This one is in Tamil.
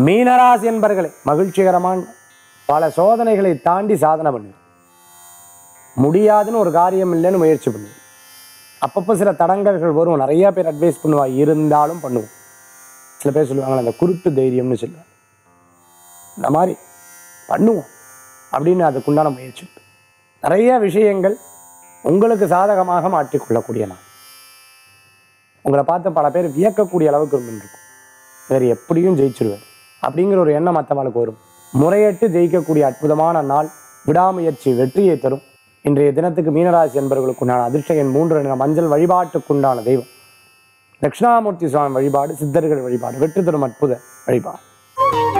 மீனராசி என்பர்களே மகிழ்ச்சிகரமான பல சோதனைகளை தாண்டி சாதனை பண்ணுவேன் முடியாதுன்னு ஒரு காரியம் இல்லைன்னு முயற்சி பண்ணுவேன் அப்பப்போ சில தடங்கல்கள் வரும் நிறைய பேர் அட்வைஸ் பண்ணுவா இருந்தாலும் பண்ணுவோம் சில பேர் சொல்லுவாங்களே அந்த குருட்டு தைரியம்னு சொல்லுவாங்க இந்த மாதிரி பண்ணுவோம் அப்படின்னு அதுக்குண்டான முயற்சி நிறைய விஷயங்கள் உங்களுக்கு சாதகமாக மாற்றிக்கொள்ளக்கூடிய நாள் உங்களை பார்த்து பல பேர் வியக்கக்கூடிய அளவுக்கு இருக்கும் வேறு எப்படியும் ஜெயிச்சிருவார் அப்படிங்கிற ஒரு எண்ணம் மற்றவங்களுக்கு வரும் முறையிட்டு ஜெயிக்கக்கூடிய அற்புதமான நாள் விடாமுயற்சி வெற்றியை தரும் இன்றைய தினத்துக்கு மீனராசி என்பவர்களுக்குண்டான அதிர்ஷ்ட எண் மூன்று நிற மஞ்சள் வழிபாட்டுக்குண்டான தெய்வம் தட்சிணாமூர்த்தி சுவாமி வழிபாடு சித்தர்கள் வழிபாடு வெற்றி தரும் அற்புத வழிபாடு